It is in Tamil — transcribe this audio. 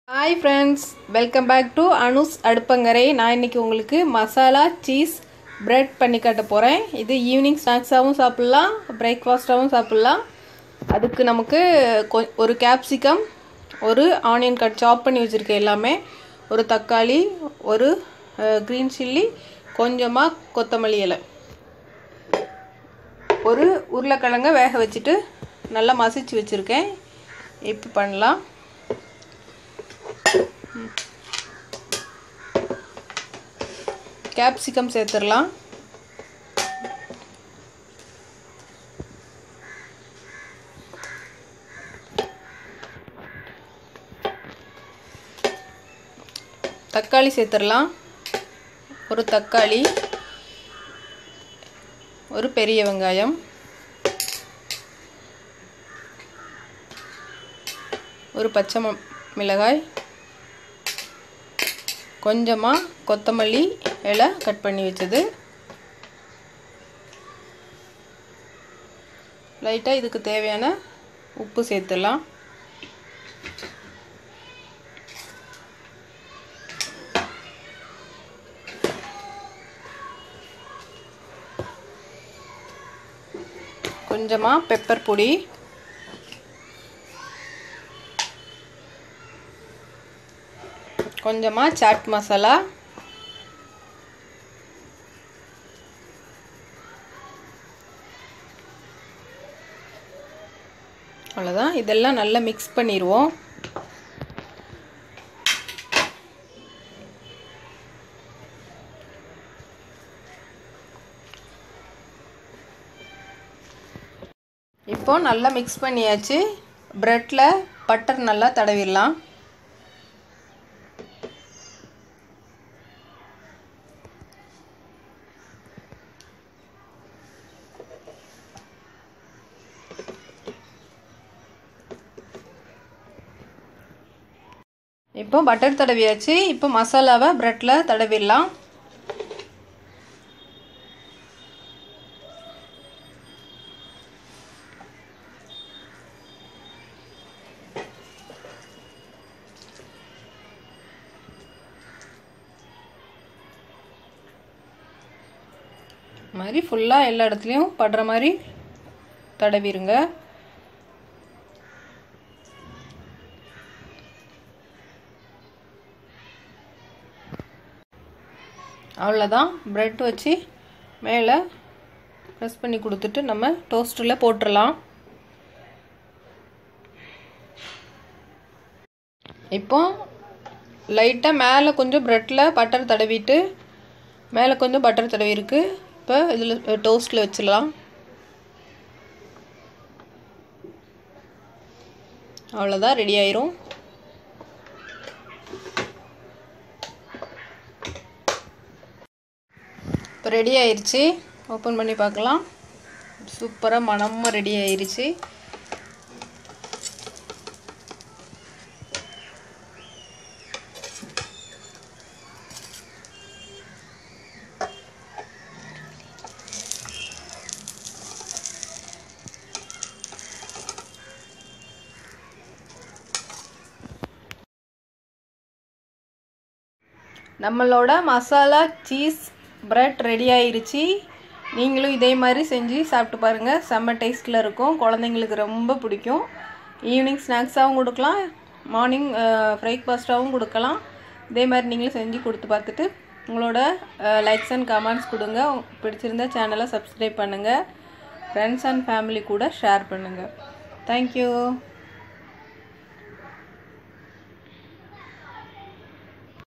hi friends welcome back to Anu's அடுப்பங்கரை நான் இன்னைக்கு உங்களுக்கு மசாலா சீஸ் பிரெட் பண்ணி காட்ட போகிறேன் இது ஈவினிங் ஸ்நாக்ஸாகவும் சாப்பிட்லாம் பிரேக்ஃபாஸ்ட்டாகவும் சாப்பிட்லாம் அதுக்கு நமக்கு கொ- ஒரு கேப்சிகம் ஒரு ஆனியன் கட் சாப் பண்ணி வச்சுருக்கேன் எல்லாமே ஒரு தக்காளி ஒரு க்ரீன் சில்லி கொஞ்சமாக கொத்தமல்லி இலை ஒரு உருளைக்கிழங்க வேக வச்சுட்டு நல்லா மசிச்சு வச்சுருக்கேன் இப்போ பண்ணலாம் கேப்சிகம் சேர்த்துடலாம் தக்காளி சேர்த்துடலாம் ஒரு தக்காளி ஒரு பெரிய வெங்காயம் ஒரு பச்சை ம- மிளகாய் கொஞ்சமாக கொத்தமல்லி இலை கட் பண்ணி வச்சது லைட்டாக இதுக்கு தேவையான உப்பு சேர்த்துடலாம் கொஞ்சமாக பெப்பர் பொடி கொஞ்சமாக சாட் மசாலா அவ்வளோதான் இதெல்லாம் நல்லா மிக்ஸ் பண்ணிடுவோம் இப்போ நல்லா மிக்ஸ் பண்ணியாச்சு ப்ரெட்டில் பட்டர் நல்லா தடவிடலாம் இப்போ பட்டர் தடவியாச்சு இப்போ மசாலாவை ப்ரெட்டில் தடவிடலாம் மாதிரி ஃபுல்லாக எல்லா இடத்துலையும் படுற மாதிரி தடவிடுங்க அவ்வளோதான் ப்ரெட் வச்சு மேலே ப்ரெஸ் பண்ணி கொடுத்துட்டு நம்ம டோஸ்டரில் போட்டுடலாம் இப்போ லைட்டாக மேலே கொஞ்சம் ப்ரெட்டில் பட்டர் தடவிட்டு மேலே கொஞ்சம் பட்டர் தடவி இருக்கு இப்போ இதில் டோஸ்ட்டில் வச்சிடலாம் அவ்வளோதான் ரெடி ஆயிரும் இப்போ ரெடி ஆயிருச்சு ஓப்பன் பண்ணி பார்க்கலாம் சூப்பராக மணமாக ரெடி ஆயிருச்சு நம்மளோட மசாலா சீஸ் பிரெட் ரெடி ஆயிருச்சு நீங்களும் இதே மாதிரி செஞ்சு சாப்பிட்டு பாருங்கள் செம்ம டேஸ்ட்டில் இருக்கும் குழந்தைங்களுக்கு ரொம்ப பிடிக்கும் ஈவினிங் ஸ்நாக்ஸாகவும் கொடுக்கலாம் மார்னிங் பிரேக்ஃபாஸ்ட்டாகவும் கொடுக்கலாம் இதே மாதிரி நீங்களும் செஞ்சு கொடுத்து பார்த்துட்டு உங்களோட லைக்ஸ் அண்ட் கமெண்ட்ஸ் கொடுங்க பிடிச்சிருந்தா சேனலை சப்ஸ்கிரைப் பண்ணுங்கள் ஃப்ரெண்ட்ஸ் அண்ட் ஃபேமிலி கூட ஷேர் பண்ணுங்கள் தேங்க்யூ